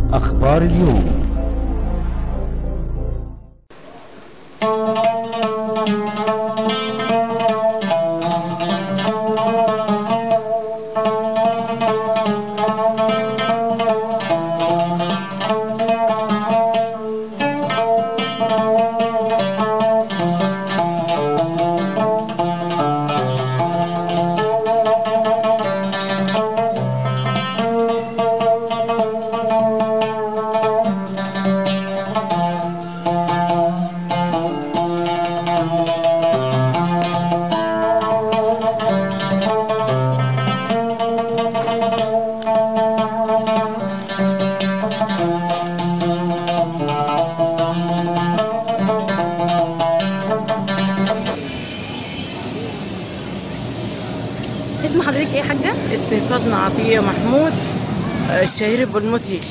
أخبار اليوم اسم حضرتك ايه يا حاجه اسمي فاطمة عطية محمود آه، الشهير بالمدهش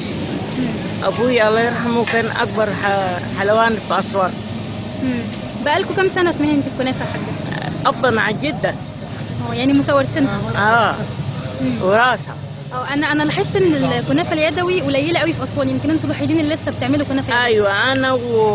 أبوي الله يرحمه كان أكبر ح- حلوان في أسوان مم. بقالكوا كام سنه في مهنه الكنافه يا حاجه أبا عن جدا اه يعني متوارثينها آه وراثة اه انا انا لاحظت ان الكنافه اليدوي قليله قوي في اسوان يمكن انتوا الوحيدين اللي لسه بتعملوا كنافه يدوي. أيوة أنا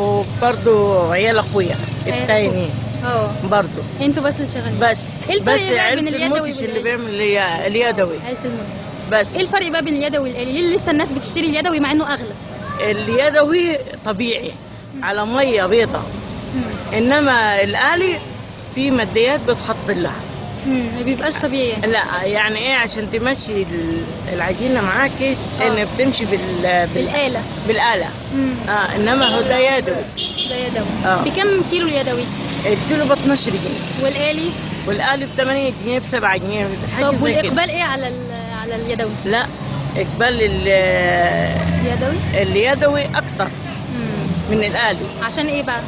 وبرضه عيال أخويا عيال التاني اه برضه انتوا بس اللي شغالين بس ايه الفرق بس بقى بين عيلة اليدوي المدهش اللي والآلي؟ بيعمل الي- اليدوي عيله المدهش بس ايه الفرق بقى بين اليدوي والآلي ليه لسه الناس بتشتري اليدوي مع انه اغلى اليدوي طبيعي على مية بيضة مم. إنما الآلي في ماديات بتحط لها مم. ما بيبقاش طبيعي يعني. لا يعني ايه عشان تمشي ال- العجينه معاكي ان بتمشي بال, بال... بالاله بالاله مم. اه انما هو ده يدوي ده يدوي آه. بكم كيلو اليدوي الكيلو ب 12 جنيه والآلي والآلي ب 8 جنيه ب 7 جنيه حاجه طب زي كده والاقبال ايه على ال- على اليدوي لا اقبال ال- اليدوي اليدوي اكتر مم. من الآلي عشان ايه بقى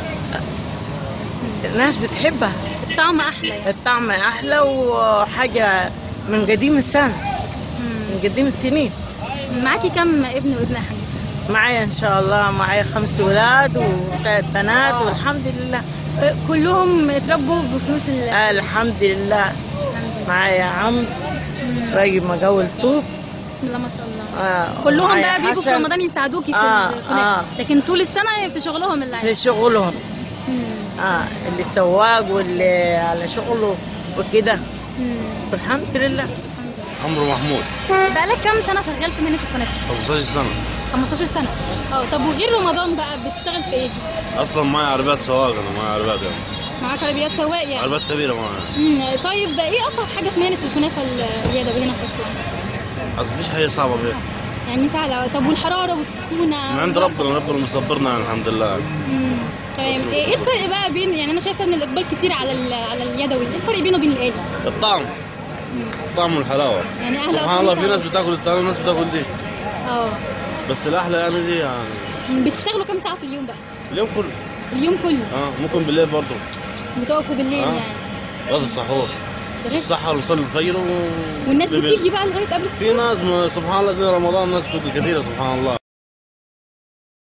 الناس بتحبها الطعم احلى يعني الطعم احلى وحاجه من قديم السنه مم. من قديم السنين معاكي كم ابن وابن يا حاجه معايا ان شاء الله معايا خمس ولاد وثلاث بنات والحمد لله أه، كلهم اتربوا بفلوس ال آه الحمد لله الحمد لله. معايا عم راجل مجاول طوب بسم الله ما شاء الله آه كلهم معايا بقى بيجوا في حسن رمضان يساعدوكي في آه، الكنافه آه. لكن طول السنه في شغلهم اللي في عايز شغلهم اه اللي سواق واللي على شغله وكده والحمد لله عمرو محمود بقالك كام سنه شغال في مهنه الكنافه 15 سنة 15 سنه اه طب وغير رمضان بقى بتشتغل في ايه أصلا معي عربيات سواق أنا معي عربيات يعني معاك عربيات سواق يعني عربيات كبيرة معي مم. طيب ايه اصعب حاجه في مهنه الكنافه اليدوي هنا في اسوان أصلا مفيش حاجة صعبة فيها يعني سهله طب والحراره والسخونه من عند ربنا ربنا مصبرنا يعني الحمد لله مم. تمام ايه إيه الفرق بقى بين يعني انا شايفه ان الاقبال كتير على ال- على اليدوي ايه الفرق بينه وبين الالي الطعم الطعم والحلاوة يعني اهل سبحان الله أسوان في ناس بتاكل التاني وناس بتاكل دي اه بس الأحلى يعني دي يعني بتشتغلوا كام ساعه في اليوم بقى اليوم كله اليوم كله اه ممكن بالليل برضه بتقفوا بالليل آه. يعني غدا السحور لغايه السحر ونصلي الفجر و... والناس بال- بتيجي بقى لغايه قبل في السحور ناس ما سبحان الله دين رمضان ناس بتبقى كثيرة سبحان الله